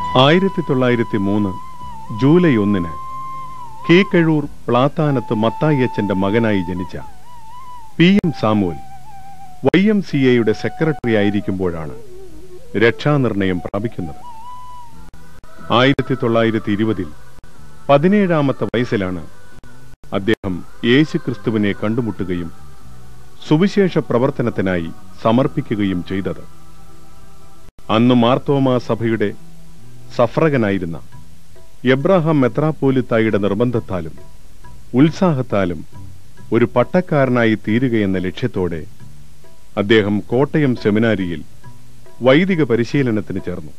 ആയിരത്തി തൊള്ളായിരത്തി മൂന്ന് ജൂലൈ ഒന്നിന് കീക്കഴൂർ പ്ലാത്താനത്ത് മത്തായിയച്ചന്റെ മകനായി ജനിച്ച P M Samuel Y M C എയുടെ സെക്രട്ടറി ആയിരിക്കുമ്പോഴാണ് രക്ഷാനിർണയം പ്രാപിക്കുന്നത് ആയിരത്തി തൊള്ളായിരത്തി ഇരുപതിൽ പതിനേഴാമത്തെ വയസ്സിലാണ് അദ്ദേഹം യേശുക്രിസ്തുവിനെ കണ്ടുമുട്ടുകയും സുവിശേഷ പ്രവർത്തനത്തിനായി സമർപ്പിക്കുകയും ചെയ്തത് അന്ന് മാർത്തോമാ സഭയുടെ സഫ്രകനായിരുന്ന എബ്രാഹാം മെത്രാപ്പോലിത്തായുടെ നിർബന്ധത്താലും ഉത്സാഹത്താലും ഒരു പട്ടക്കാരനായി തീരുകയെന്ന ലക്ഷ്യത്തോടെ അദ്ദേഹം കോട്ടയം സെമിനാരിയിൽ വൈദിക പരിശീലനത്തിന് ചേർന്നു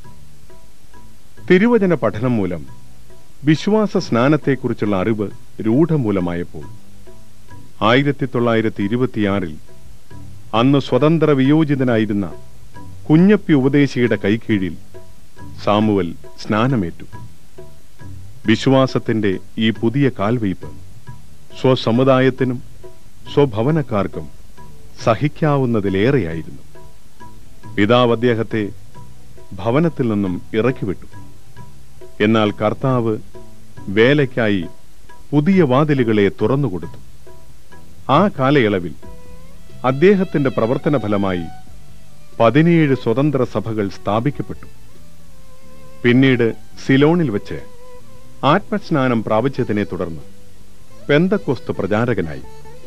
തിരുവചന പഠനം മൂലം വിശ്വാസ സ്നാനത്തെക്കുറിച്ചുള്ള അറിവ് രൂഢമൂലമായപ്പോൾ ആയിരത്തി തൊള്ളായിരത്തി ഇരുപത്തിയാറിൽ അന്ന് സ്വതന്ത്ര വിയോജിതനായിരുന്ന കുഞ്ഞപ്പി ഉപദേശിയുടെ കൈക്കീഴിൽ സാമുവൽ സ്നാനമേറ്റു വിശ്വാസത്തിന്റെ ഈ പുതിയ കാൽവയ്പ് സ്വസമുദായത്തിനും സ്വഭവനക്കാർക്കും സഹിക്കാവുന്നതിലേറെയായിരുന്നു പിതാവ് അദ്ദേഹത്തെ ഭവനത്തിൽ നിന്നും ഇറക്കിവിട്ടു എന്നാൽ കർത്താവ് വേലയ്ക്കായി പുതിയ വാതിലുകളെ തുറന്നുകൊടുത്തു ആ കാലയളവിൽ അദ്ദേഹത്തിന്റെ പ്രവർത്തന ഫലമായി പതിനേഴ് സ്വതന്ത്ര സഭകൾ സ്ഥാപിക്കപ്പെട്ടു പിന്നീട് സിലോണിൽ വെച്ച് ആത്മസ്നാനം പ്രാപിച്ചതിനെ തുടർന്ന് പെന്തക്കോസ്ത് പ്രചാരകനായി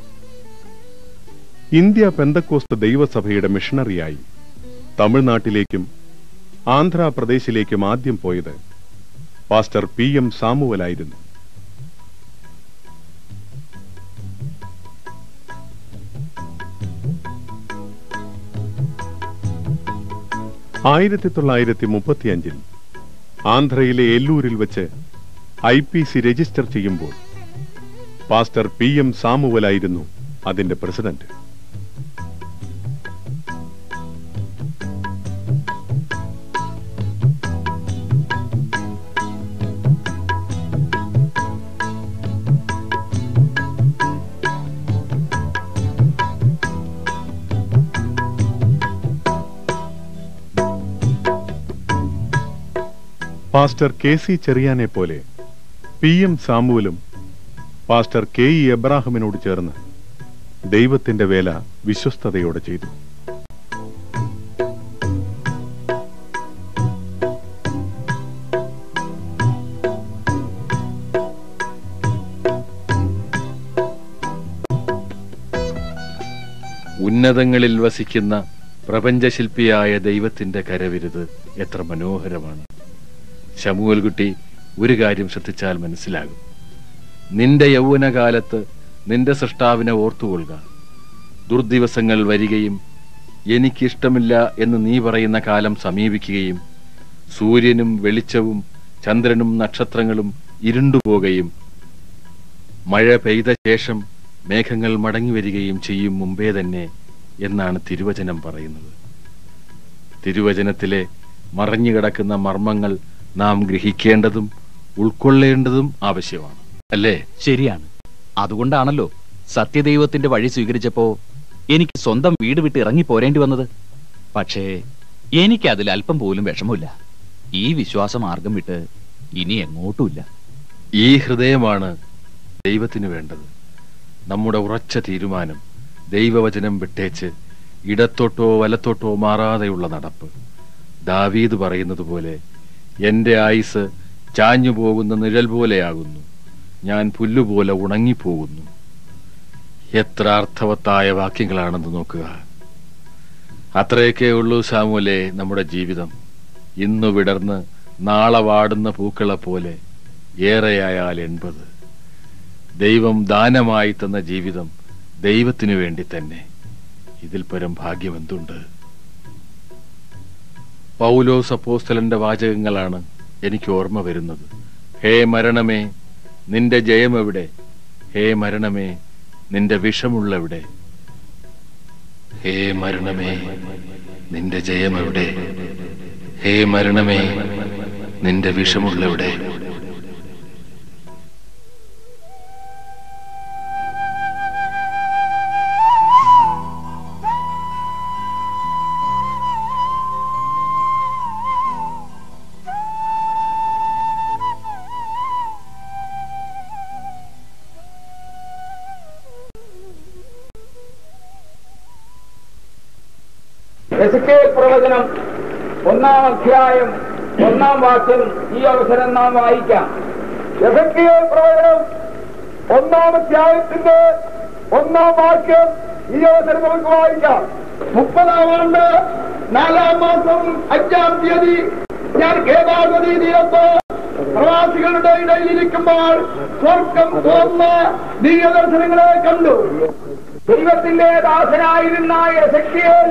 ഇന്ത്യ പെന്തക്കോസ്ത് ദൈവസഭയുടെ മിഷണറിയായി തമിഴ്നാട്ടിലേക്കും ആന്ധ്രാപ്രദേശിലേക്കും ആദ്യം പോയത് പാസ്റ്റർ പി എം സാമുവലായിരുന്നു ആയിരത്തി തൊള്ളായിരത്തി മുപ്പത്തിയഞ്ചിൽ ആന്ധ്രയിലെ എല്ലൂരിൽ വെച്ച് ഐ പി സി രജിസ്റ്റർ ചെയ്യുമ്പോൾ പാസ്റ്റർ പി എം സാമുവലായിരുന്നു അതിന്റെ പ്രസിഡന്റ് പാസ്റ്റർ കെ സി ചെറിയാനെ പോലെ പി എം സാമുവലും പാസ്റ്റർ കെ ഇ എബ്രാഹിമിനോട് ചേർന്ന് ദൈവത്തിന്റെ വേല വിശ്വസ്തയോടെ ചെയ്തു ഉന്നതങ്ങളിൽ വസിക്കുന്ന പ്രപഞ്ചശില്പിയായ ദൈവത്തിന്റെ കരവിരുത് എത്ര മനോഹരമാണ് ശമുവൽ കുട്ടി ഒരു കാര്യം ശ്രദ്ധിച്ചാൽ മനസ്സിലാകും നിന്റെ യൗവനകാലത്ത് നിന്റെ സൃഷ്ടാവിനെ ഓർത്തുകൊള്ളുക ദുർദിവസങ്ങൾ വരികയും എനിക്കിഷ്ടമില്ല എന്ന് നീ പറയുന്ന കാലം സമീപിക്കുകയും സൂര്യനും വെളിച്ചവും ചന്ദ്രനും നക്ഷത്രങ്ങളും ഇരുണ്ടുപോകുകയും മഴ പെയ്ത ശേഷം മേഘങ്ങൾ മടങ്ങി വരികയും ചെയ്യും മുമ്പേ തന്നെ എന്നാണ് തിരുവചനം പറയുന്നത് തിരുവചനത്തിലെ മറഞ്ഞുകിടക്കുന്ന മർമ്മങ്ങൾ നാം ഗ്രഹിക്കേണ്ടതും ഉൾക്കൊള്ളേണ്ടതും ആവശ്യമാണ് അല്ലേ ശരിയാണ് അതുകൊണ്ടാണല്ലോ സത്യദൈവത്തിന്റെ വഴി സ്വീകരിച്ചപ്പോ എനിക്ക് സ്വന്തം വീട് വിട്ട് ഇറങ്ങി പോരേണ്ടി വന്നത് പക്ഷേ എനിക്ക് അതിൽ അല്പം പോലും വിഷമമില്ല ഈ വിശ്വാസ മാർഗം വിട്ട് ഇനി എങ്ങോട്ടുമില്ല ഈ ഹൃദയമാണ് ദൈവത്തിന് വേണ്ടത് നമ്മുടെ ഉറച്ച തീരുമാനം ദൈവവചനം വിട്ടേച്ച് ഇടത്തോട്ടോ വലത്തോട്ടോ മാറാതെയുള്ള നടപ്പ് ദാവീദ് പറയുന്നത് പോലെ എന്റെ ആയുസ് ചാഞ്ഞു പോകുന്ന നിഴൽ പോലെയാകുന്നു ഞാൻ പുല്ലുപോലെ ഉണങ്ങിപ്പോകുന്നു എത്ര അർത്ഥവത്തായ വാക്യങ്ങളാണെന്ന് നോക്കുക അത്രയൊക്കെ ഉള്ളൂ സാമുലെ നമ്മുടെ ജീവിതം ഇന്ന് വിടർന്ന് നാളെ വാടുന്ന പൂക്കളെ പോലെ ഏറെയായാൽ എൺപത് ദൈവം ദാനമായി തന്ന ജീവിതം ദൈവത്തിനു വേണ്ടി തന്നെ ഇതിൽ പരം ഭാഗ്യം എന്തുണ്ട് പൗലോസ് അപ്പോസ്തലന്റെ വാചകങ്ങളാണ് എനിക്ക് ഓർമ്മ വരുന്നത് ഹേ മരണമേ നിന്റെ ജയം എവിടെ ഹേ മരണമേ നിന്റെ വിഷമുള്ളവിടെ ഹേ മരണമേ നിന്റെ ജയം എവിടെ ഹേ മരണമേ നിന്റെ വിഷമുള്ളവിടെ എസക്കേൽ പ്രവചനം ഒന്നാം അധ്യായം ഒന്നാം വാക്യം ഈ അവസരം നാം വായിക്കാം എസക്കിയേൽ പ്രവചനം ഒന്നാം അധ്യായത്തിന്റെ ഒന്നാം വാക്യം ഈ അവസരം നമുക്ക് വായിക്കാം മുപ്പതാം ആണ്ട് നാലാം മാസം അഞ്ചാം തീയതി ഞാൻ കേദാർനദി തീരത്ത് പ്രവാസികളുടെ ഇടയിൽ ഇരിക്കുമ്പോൾ സ്വർഗം തുറന്ന ദീയദർശനങ്ങളെ കണ്ടു ദൈവത്തിന്റെ ദാസനായിരുന്ന എസക്കിയേൽ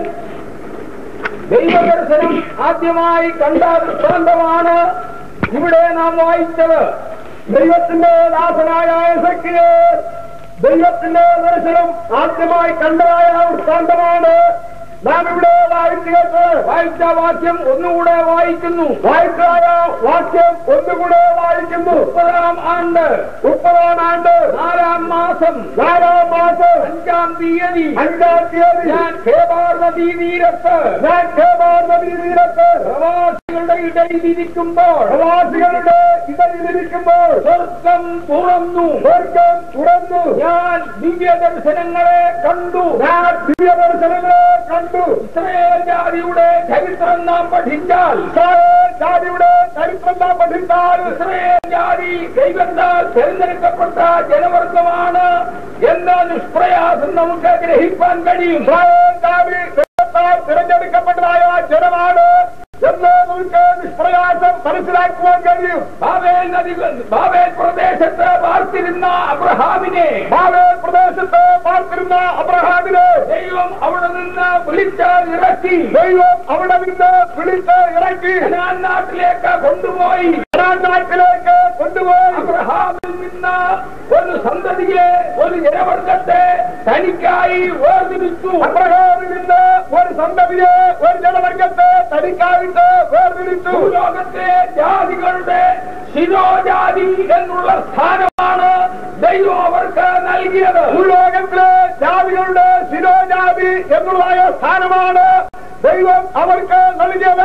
ദൈവദർശനം ആദ്യമായി കണ്ട വൃത്താന്തമാണ് ഇവിടെ നാം വായിച്ചത് ദൈവത്തിന്റെ ദാസനായ എസക്കിയേൽ ദൈവത്തിന്റെ ദർശനം ആദ്യമായി കണ്ടതായ വൃത്താന്തമാണ് നാം ഇവിടെ വായിച്ചു കേട്ട് വായിച്ച വാക്യം ഒന്നുകൂടെ വായിക്കുന്നു വായിച്ചായ വാക്യം ഒന്നുകൂടെ വായിക്കുന്നു മുപ്പതാം ആണ്ട് മുപ്പതാം ആണ്ട് നാലാം മാസം നാലാം മാസം അഞ്ചാം തീയതി അഞ്ചാം തീയതി ഞാൻ ഖേബാർ നദീ തീരത്ത് ഞാൻ കേബാർ നദീ തീരത്ത് പ്രവാസികളുടെ ഇടയിൽ ഇരിക്കുമ്പോൾ പ്രവാസികളുടെ ഇടയിലിരിക്കുമ്പോൾ സ്വർഗം തുറന്നു സ്വർഗം തുറന്നു ഞാൻ ദിവ്യ ദർശനങ്ങളെ കണ്ടു ഞാൻ ദിവ്യദർശനങ്ങളെ കണ്ടു ഇസ്രയേൽ ജാതിയുടെ ചരിത്രം നാം പഠിച്ചാൽ ഇസ്രായേൽ ജാതിയുടെ ചരിത്രം നാം പഠിച്ചാൽ ഇസ്രയേൽ ജാതി ദൈവത്താൽ തിരഞ്ഞെടുക്കപ്പെട്ട ജനവർഗമാണ് എന്ന നിഷ്പ്രയാസം നമുക്ക് ഗ്രഹിക്കാൻ കഴിയും ഇസ്രായേൽ ജാതി ദൈവത്താൽ തിരഞ്ഞെടുക്കപ്പെട്ടതായ ജനമാണ് എന്ന് നമുക്ക് നിഷ്പ്രയാസം മനസ്സിലാക്കുവാൻ കഴിയും ബാബേൽ നദി ബാബേൽ പ്രദേശത്ത് പാർത്തിരുന്ന അബ്രഹാമിനെ ബാബേൽ പ്രദേശത്ത് പാർത്തിരുന്ന അബ്രഹാമിനെ ദൈവം അവിടെ നിന്ന് വിളിച്ച് ഇറക്കി ദൈവം അവിടെ നിന്ന് വിളിച്ച് ഇറക്കി കനാൻ നാട്ടിലേക്ക് കൊണ്ടുപോയി കനാൻ നാട്ടിലേക്ക് കൊണ്ടുപോയി അബ്രഹാമിൽ നിന്ന് ഒരു സന്തതിയെ ഒരു ജനവർഗത്തെ തനിക്കായി വേർതിരിച്ചു അബ്രഹാമിൽ നിന്ന് ഒരു സന്തതിയെ ഒരു ജനവർഗത്തെ തനിക്കായിട്ട് വേർതിരിച്ചു ലോകത്തെ ജാതികളുടെ ശിരോജാതി എന്നുള്ള സ്ഥാനമാണ് ദൈവം അവർക്ക് നൽകിയത് ഭൂലോകത്തിലെ ജാതികളുടെ ശിരോജാതി എന്നുള്ളതായ സ്ഥാനമാണ് ദൈവം അവർക്ക് നൽകിയത്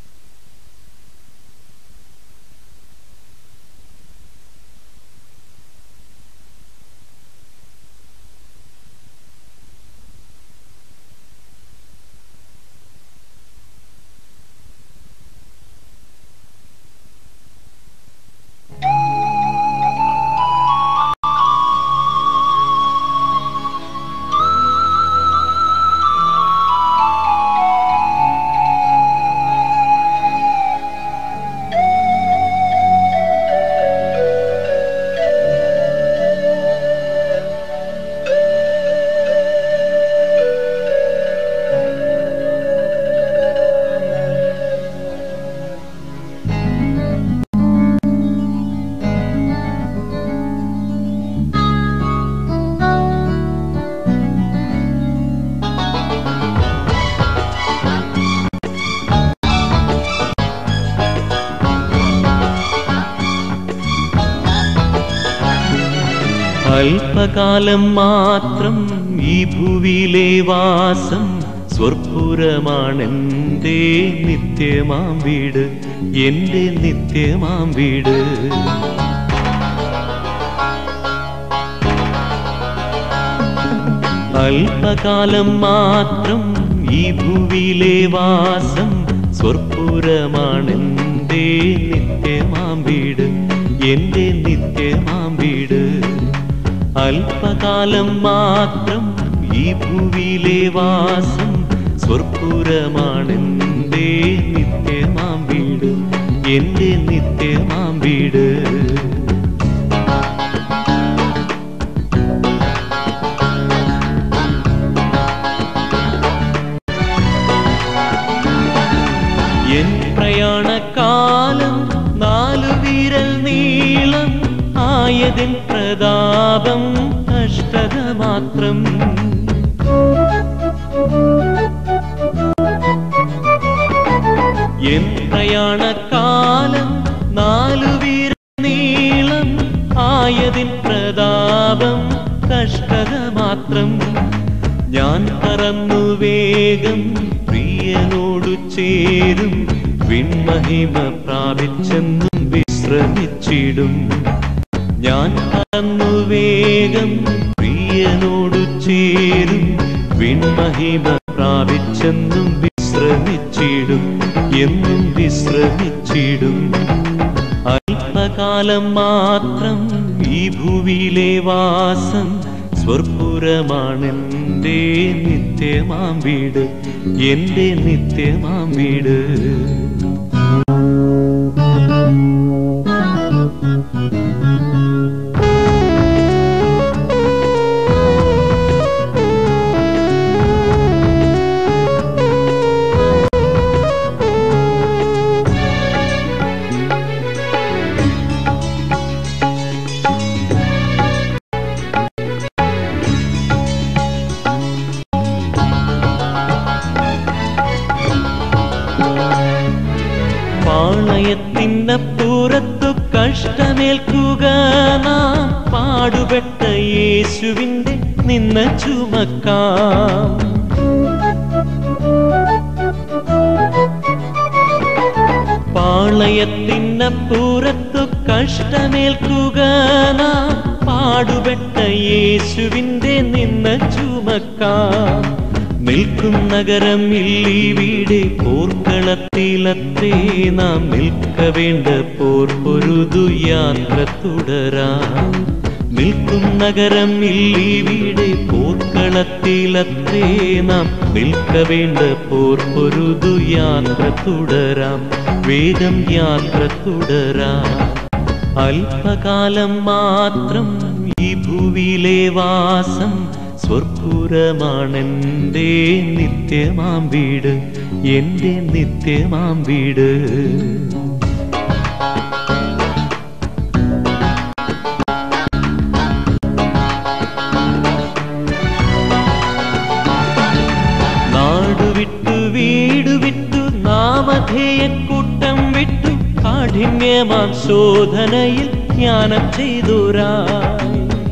അല്പകാലം മാത്രം ഈ ഭൂവിലെ വാസം സ്വർപ്പുരമാണെന്റെ നിത്യമാം വീട് എന്റെ നിത്യമാം വീട് അല്പകാലം മാത്രം ഈ ഭൂവിലെ വാസം സ്വർപ്പുരമാണെന്റെ നിത്യമാം വീട് എന്റെ നിത്യമാം വീട് അല്പകാലം മാത്രം ഈ ഭൂവിലെ വാസം സ്വർപ്പുരമാണെന്റെ നിത്യമാം വീട് എന്റെ നിത്യമാം വീട് എൻ പ്രയാണകാലം നാലു വിരൽ നീളം ആയതിൻ പ്രതാപം കഷ്ടത മാത്രം എൻ പ്രയാണകാലം നാലു വിരൽ നീളം ആയതിൻ പ്രതാപം കഷ്ടത മാത്രം ഞാൻ പറന്നു വേഗം പ്രിയനോടു ചേരും വിൺമഹിമ പ്രാപിച്ചെന്നും വിശ്രമിച്ചിടും ഞാൻ പറന്നു വേഗം പ്രിയനോടു ചേരും വിൺമഹിമ പ്രാപിച്ചെന്നും വിശ്ര വിശ്രമിച്ചിടും എന്നും വിശ്രമിച്ചിടും അല്പകാലം മാത്രം ഈ ഭൂവിയിലെ വാസം സ്വർപ്പുരമാണെന്റെ നിത്യമാം വീട് എന്റെ നിത്യമാം വീട് പാളയത്തിനപ്പുറത്തു കഷ്ടമേൽക്കുക നാം പാടുപെട്ട യേശുവിന്റെ നിന്ന ചുമക്കാം പാളയത്തിനപ്പുറത്തു കഷ്ടമേൽക്കുക നാം പാടുപെട്ട യേശുവിന്റെ നിന്ന ചുമക്കാം നിൽക്കും നഗരം ഇല്ലി വീടെ പോർക്കളത്തിലത്തേ നാം നിൽക്ക വേണ്ട പോർ പൊരുതു യാത്ര തുടരാം നിൽക്കും നഗരം ഇല്ലി വീടെ പോർക്കളത്തിലത്തേ നാം നിൽക്ക വേണ്ട പോർ പൊരുതു യാത്ര തുടരാം വേഗം യാത്ര തുടരാം അല്പകാലം മാത്രം ഈ ഭൂവിയിലെ വാസം സ്വർപ്പുരമാണെന്റെ നിത്യമാം വീട് എന്റെ നിത്യമാം വീട് നാടു വിട്ടു വീടു വിട്ടു നാമധേയക്കൂട്ടം വിട്ടു കാഠിന്യമാം ശോധനയിൽ ജ്ഞാനം ചെയ്തുരായി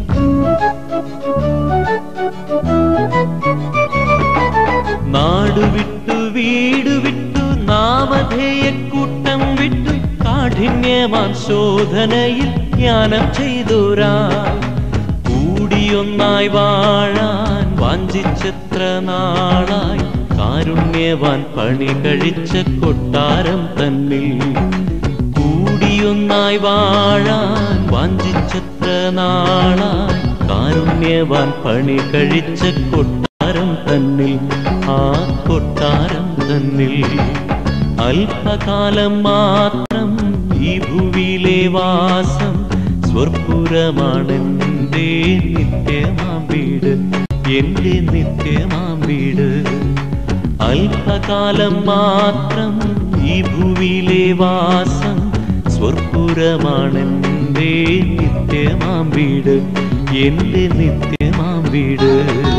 നാടു വിട്ടു വീടു വിട്ടു നാമധേയക്കൂട്ടം വിട്ടു കാഠിന്യമാം ശോധനയിൽ ജ്ഞാനം ചെയ്തുരായി കൂടിയൊന്നായി വാഴാൻ വാഞ്ചിച്ചെത്ര നാളായി കാരുണ്യവാൻ പണി കഴിച്ച കൊട്ടാരം തന്നിൽ കൂടിയൊന്നായി വാഴാൻ വാഞ്ചിച്ചെത്ര നാളായി കാരുണ്യവാൻ പണി കഴിച്ച കൊട്ടാരം തന്നിൽ ആ കൊട്ടാരം തന്നിൽ അല്പകാലം മാത്രം ഈ ഭൂവിയിലെ വാസം സ്വർപ്പുരമാണെന്റെ നിത്യമാം വീട് എന്റെ നിത്യമാം വീട് അല്പകാലം മാത്രം ഈ ഭൂവിയിലെ വാസം സ്വർപ്പുരമാണെന്റെ നിത്യമാം വീട് എന്റെ നിത്യമാം വീട്